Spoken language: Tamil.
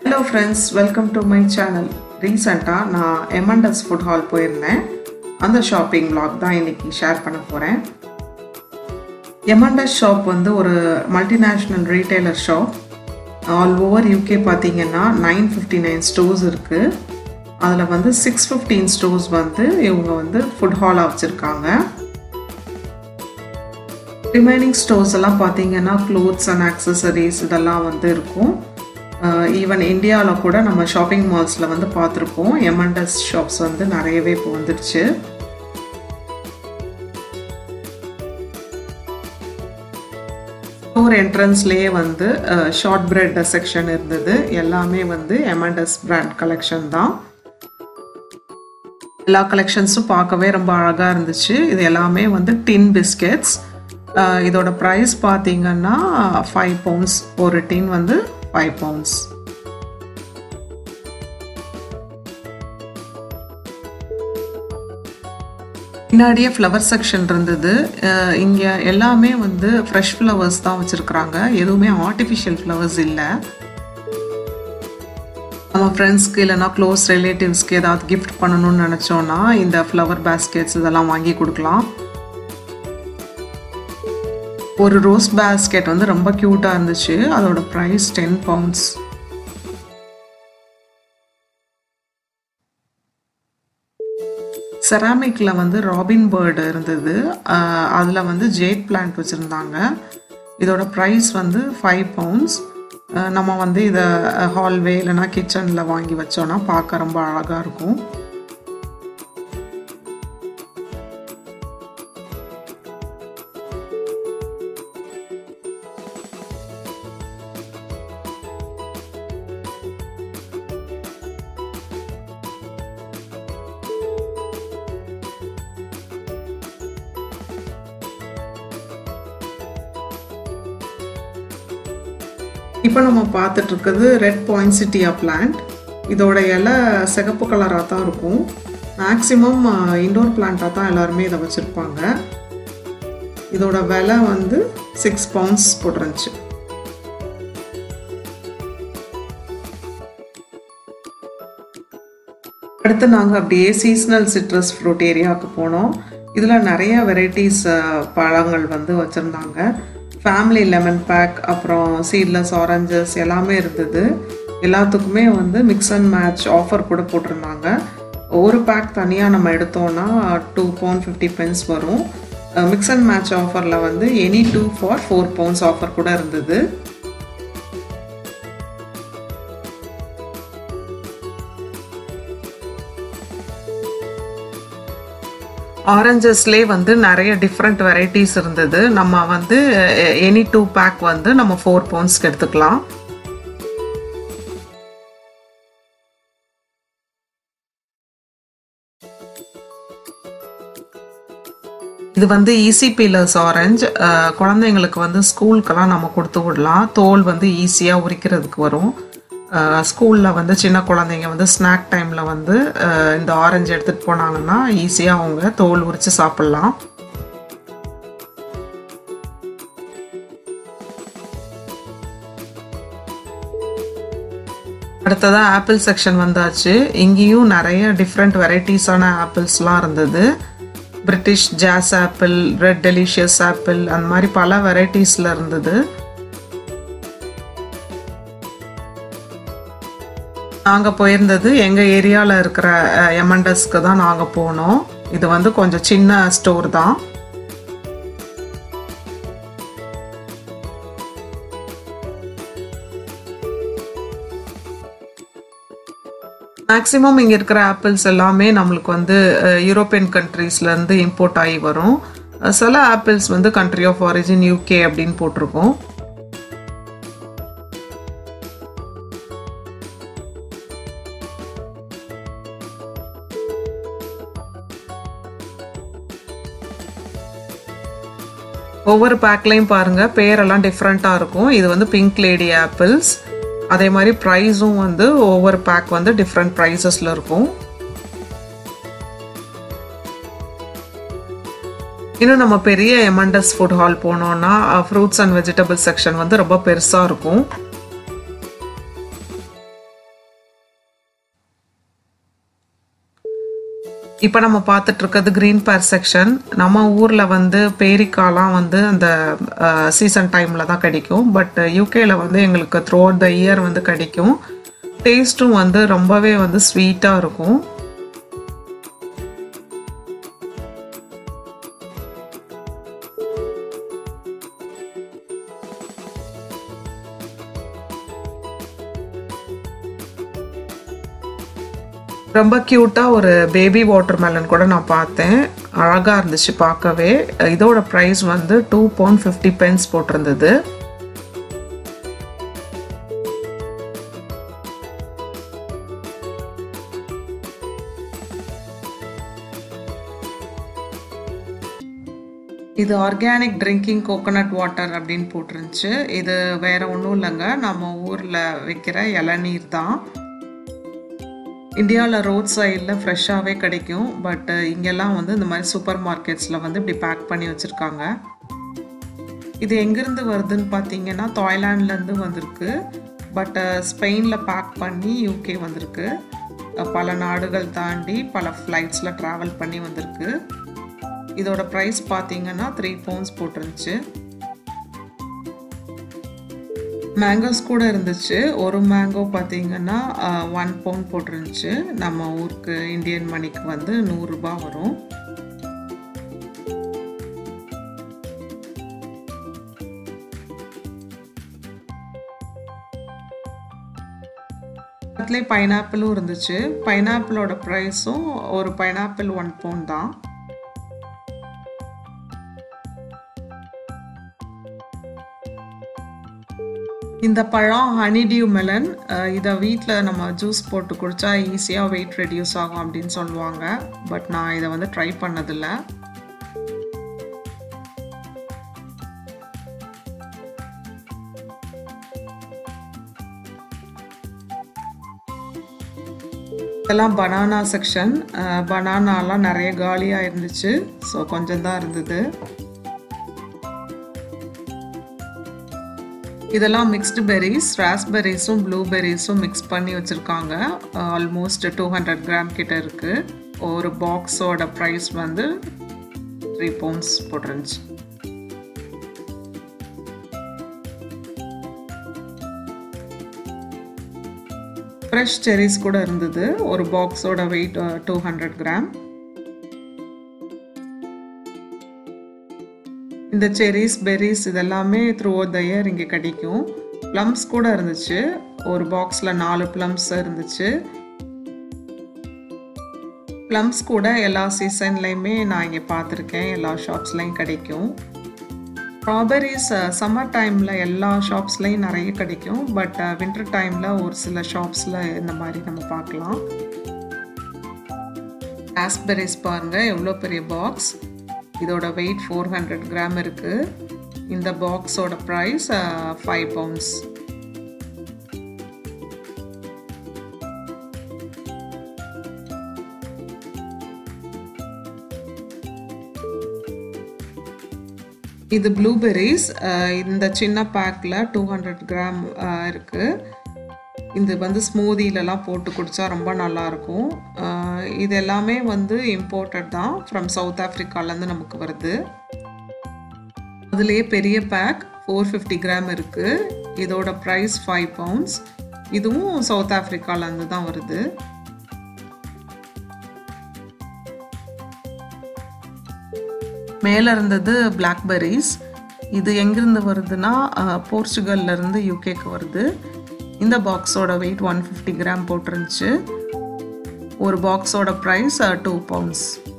hello friends welcome to my channel ரீசெண்டாக நான் எமண்டஸ் ஃபுட் ஹால் போயிருந்தேன் அந்த ஷாப்பிங் vlog தான் இன்னைக்கு ஷேர் பண்ண போகிறேன் எமண்டஸ் ஷாப் வந்து ஒரு multinational retailer shop all over UK பார்த்தீங்கன்னா நைன் ஃபிஃப்டி நைன் ஸ்டோர்ஸ் இருக்குது அதில் வந்து சிக்ஸ் ஃபிஃப்டீன் ஸ்டோர்ஸ் வந்து இவங்க வந்து ஃபுட் ஹாலாக வச்சுருக்காங்க ரிமைனிங் ஸ்டோர்ஸ் எல்லாம் பார்த்தீங்கன்னா க்ளோத்ஸ் அண்ட் ஆக்சசரிஸ் இதெல்லாம் வந்து இருக்கும் ஈவன் இந்தியாவில் கூட நம்ம ஷாப்பிங் மால்ஸில் வந்து பார்த்துருப்போம் எம்என்டஸ் ஷாப்ஸ் வந்து நிறையவே இப்போ வந்துடுச்சு ஸ்டோர் என்ட்ரன்ஸ்லேயே வந்து ஷார்ட் பிரெட் செக்ஷன் இருந்தது எல்லாமே வந்து எம்என்டஸ் பிராண்ட் கலெக்ஷன் தான் எல்லா கலெக்ஷன்ஸும் பார்க்கவே ரொம்ப அழகாக இருந்துச்சு இது எல்லாமே வந்து டின் பிஸ்கெட்ஸ் இதோட ப்ரைஸ் பார்த்தீங்கன்னா ஃபைவ் பவுண்ட்ஸ் ஒரு டின் வந்து ஃபைவ் பவுண்ட்ஸ் பின்னாடியே ஃப்ளவர் செக்ஷன் இருந்தது இங்கே எல்லாமே வந்து ஃப்ரெஷ் ஃப்ளவர்ஸ் தான் வச்சுருக்குறாங்க எதுவுமே ஆர்டிஃபிஷியல் ஃப்ளவர்ஸ் இல்லை நம்ம ஃப்ரெண்ட்ஸ்க்கு இல்லைனா க்ளோஸ் ரிலேட்டிவ்ஸ்க்கு ஏதாவது கிஃப்ட் பண்ணணும்னு நினச்சோன்னா இந்த ஃப்ளவர் பேஸ்கெட்ஸ் இதெல்லாம் வாங்கி கொடுக்கலாம் ஒரு ரோஸ் பேஸ்கெட் வந்து ரொம்ப க்யூட்டாக இருந்துச்சு அதோட ப்ரைஸ் டென் பவுண்ட்ஸ் செராமிக்கில் வந்து ராபின் பேர்டு இருந்தது அதில் வந்து ஜேட் பிளான்ட் வச்சுருந்தாங்க இதோட ப்ரைஸ் வந்து ஃபைவ் பவுண்ட்ஸ் நம்ம வந்து இதை ஹால்வே இல்லைனா கிச்சனில் வாங்கி வச்சோன்னா பார்க்க ரொம்ப அழகாக இருக்கும் இப்போ நம்ம பார்த்துட்டு இருக்கிறது ரெட் பாயின்சிட்டியா பிளான்ட் இதோட இலை சிகப்பு கலராக தான் இருக்கும் மேக்ஸிமம் இண்டோர் பிளான்ட்டாக தான் எல்லாருமே இதை வச்சுருப்பாங்க இதோட விலை வந்து சிக்ஸ் பவுண்ட்ஸ் போட்டுருந்துச்சு அடுத்து நாங்கள் அப்படியே சீஸ்னல் சிட்ரஸ் ஃப்ரூட் ஏரியாவுக்கு போனோம் இதில் நிறைய வெரைட்டிஸ் பழங்கள் வந்து வச்சுருந்தாங்க ஃபேமிலி லெமன் பேக் அப்புறம் சீட்லெஸ் ஆரஞ்சஸ் எல்லாமே இருந்தது எல்லாத்துக்குமே வந்து மிக்ஸ் அண்ட் மேட்ச் ஆஃபர் கூட போட்டிருந்தாங்க ஒரு பேக் தனியாக நம்ம எடுத்தோன்னா டூ பவுண்ட் ஃபிஃப்டி பென்ஸ் வரும் மிக்ஸ் அண்ட் மேட்ச் ஆஃபரில் வந்து any two for four pounds offer கூட இருந்தது ஆரஞ்சஸ்லேயே வந்து நிறைய டிஃப்ரெண்ட் வெரைட்டிஸ் இருந்தது நம்ம வந்து எனி டூ பேக் வந்து நம்ம ஃபோர் பவுண்ட்ஸ்க்கு எடுத்துக்கலாம் இது வந்து ஈஸி பீலர்ஸ் ஆரஞ்சு குழந்தைங்களுக்கு வந்து ஸ்கூலுக்கெல்லாம் நம்ம கொடுத்து விடலாம் தோல் வந்து ஈஸியாக உரிக்கிறதுக்கு வரும் ஸ்கூலில் வந்து சின்ன குழந்தைங்க வந்து ஸ்நாக் டைமில் வந்து இந்த ஆரஞ்சு எடுத்துகிட்டு போனாங்கன்னா ஈஸியாக அவங்க தோல் உரித்து சாப்பிட்லாம் அடுத்ததாக ஆப்பிள் செக்ஷன் வந்தாச்சு இங்கேயும் நிறைய டிஃப்ரெண்ட் வெரைட்டிஸான ஆப்பிள்ஸ்லாம் இருந்தது British Jazz apple red delicious apple அந்த மாதிரி பல வெரைட்டிஸில் இருந்தது நாங்கள் போயிருந்தது எங்கள் ஏரியாவில் இருக்கிற எமண்டஸ்க்கு தான் நாங்கள் போனோம் இது வந்து கொஞ்சம் சின்ன ஸ்டோர் தான் மேக்ஸிமம் இங்கே இருக்கிற ஆப்பிள்ஸ் எல்லாமே நம்மளுக்கு வந்து யூரோப்பியன் கண்ட்ரீஸ்லேருந்து இம்போர்ட் ஆகி வரும் சில ஆப்பிள்ஸ் வந்து கண்ட்ரி ஆஃப் ஆரிஜின் யூகே அப்படின்னு போட்டிருக்கோம் ஒவ்வொரு பேக்லையும் பாருங்கள் பேரெல்லாம் டிஃப்ரெண்ட்டாக இருக்கும் இது வந்து பிங்க் லேடி ஆப்பிள்ஸ் அதே மாதிரி ப்ரைஸும் வந்து ஒவ்வொரு பேக் வந்து டிஃப்ரெண்ட் ப்ரைஸஸில் இருக்கும் இன்னும் நம்ம பெரிய எமண்டஸ் ஃபுட் ஹால் போனோம்னா ஃப்ரூட்ஸ் அண்ட் வெஜிடபிள் செக்ஷன் வந்து ரொம்ப பெருசாக இருக்கும் இப்போ நம்ம பார்த்துட்டு இருக்கிறது க்ரீன் பேர் செக்ஷன் நம்ம ஊரில் வந்து பேரிக்காலாம் வந்து அந்த சீசன் டைமில் தான் கிடைக்கும் பட் யூகேல வந்து எங்களுக்கு த்ரூ அவுட் த இயர் வந்து கிடைக்கும் டேஸ்ட்டும் வந்து ரொம்பவே வந்து ஸ்வீட்டாக இருக்கும் ரொம்ப க்யூட்டாக ஒரு பேபி வாட்டர் மெலன் கூட நான் பார்த்தேன் அழகாக இருந்துச்சு பார்க்கவே இதோட ப்ரைஸ் வந்து டூ பவுண்ட் ஃபிஃப்டி பென்ஸ் போட்டிருந்தது இது ஆர்கானிக் ட்ரிங்கிங் கோகோனட் வாட்டர் அப்படின்னு போட்டிருந்துச்சு இது வேற ஒன்றும் இல்லைங்க நம்ம ஊரில் வைக்கிற இளநீர் தான் இந்தியாவில் ரோட் சைடில் ஃப்ரெஷ்ஷாகவே கிடைக்கும் பட் இங்கெல்லாம் வந்து இந்த மாதிரி சூப்பர் மார்க்கெட்ஸில் வந்து இப்படி பேக் பண்ணி வச்சுருக்காங்க இது எங்கேருந்து வருதுன்னு பார்த்தீங்கன்னா தாய்லாண்ட்லேருந்து வந்திருக்கு பட் ஸ்பெயினில் பேக் பண்ணி யூகே வந்திருக்கு பல நாடுகள் தாண்டி பல ஃப்ளைட்ஸில் ட்ராவல் பண்ணி வந்திருக்கு இதோட ப்ரைஸ் பார்த்தீங்கன்னா த்ரீ பவுண்ட்ஸ் போட்டிருந்துச்சு மேங்கோஸ் கூட இருந்துச்சு ஒரு மேங்கோ பார்த்தீங்கன்னா ஒன் பவுண்ட் போட்டிருந்துச்சு நம்ம ஊருக்கு இந்தியன் மணிக்கு வந்து நூறுரூபா வரும் பக்கத்துலேயே பைனாப்பிளும் இருந்துச்சு பைனாப்பிளோட ப்ரைஸும் ஒரு பைனாப்பிள் ஒன் பவுண்ட் தான் இந்த பழம் ஹனிடியூ மெலன் இதை வீட்டில் நம்ம ஜூஸ் போட்டு குடித்தா ஈஸியாக வெயிட் ரெடியூஸ் ஆகும் அப்படின்னு சொல்லுவாங்க பட் நான் இதை வந்து ட்ரை பண்ணதில்லை இதெல்லாம் பனானா செக்ஷன் பனானாலாம் நிறைய காலியாக இருந்துச்சு ஸோ கொஞ்சம் தான் இருந்தது இதெல்லாம் மிக்ஸ்டு பெரிஸ் ராஸ்பெரிஸும் ப்ளூபெரிஸும் மிக்ஸ் பண்ணி வச்சுருக்காங்க ஆல்மோஸ்ட் டூ ஹண்ட்ரட் கிராம் கிட்ட இருக்குது ஒரு பாக்ஸோட ப்ரைஸ் வந்து த்ரீ பவுண்ட்ஸ் போட்டுருந்துச்சு ஃப்ரெஷ் செரிஸ் கூட இருந்தது ஒரு பாக்ஸோட வெயிட் டூ ஹண்ட்ரட் கிராம் இந்த செரிஸ் பெரிஸ் இதெல்லாமே த்ரூ அவுட் த இயர் இங்கே கிடைக்கும் ப்ளம்ஸ் கூட இருந்துச்சு ஒரு பாக்ஸில் நாலு ப்ளம்ஸ் இருந்துச்சு ப்ளம்ஸ் கூட எல்லா சீசன்லேயுமே நான் இங்கே பார்த்துருக்கேன் எல்லா ஷாப்ஸ்லேயும் கிடைக்கும் ஸ்ட்ராபெரிஸ் சம்மர் டைமில் எல்லா ஷாப்ஸ்லேயும் நிறைய கிடைக்கும் பட் வின்டர் டைமில் ஒரு சில ஷாப்ஸில் இந்த மாதிரி நம்ம பார்க்கலாம் ராஸ்பெரிஸ் பாருங்கள் எவ்வளோ பெரிய பாக்ஸ் இதோட வெயிட் ஃபோர் ஹண்ட்ரட் கிராம் இருக்குது இந்த பாக்ஸோட ப்ரைஸ் ஃபைவ் பவுண்ட்ஸ் இது ப்ளூபெரிஸ் இந்த சின்ன பேக்கில் டூ ஹண்ட்ரட் கிராம் இருக்குது இது வந்து ஸ்மூதியிலலாம் போட்டு குடித்தா ரொம்ப நல்லாயிருக்கும் இது எல்லாமே வந்து இம்போர்ட்டட் தான் ஃப்ரம் சவுத் ஆஃப்ரிக்காலேருந்து நமக்கு வருது அதுலேயே பெரிய பேக் ஃபோர் ஃபிஃப்டி கிராம் இருக்குது இதோட ப்ரைஸ் ஃபைவ் பவுண்ட்ஸ் இதுவும் சவுத் ஆஃப்ரிக்காலேருந்து தான் வருது மேலே இருந்தது பிளாக்பெரிஸ் இது எங்கேருந்து வருதுன்னா போர்ச்சுகல்லேருந்து யூகேக்கு வருது இந்த பாக்ஸோட வெயிட் ஒன் ஃபிஃப்டி கிராம் போட்டிருந்துச்சு ஒரு பாக்ஸோட ப்ரைஸ் டூ பவுண்ட்ஸ்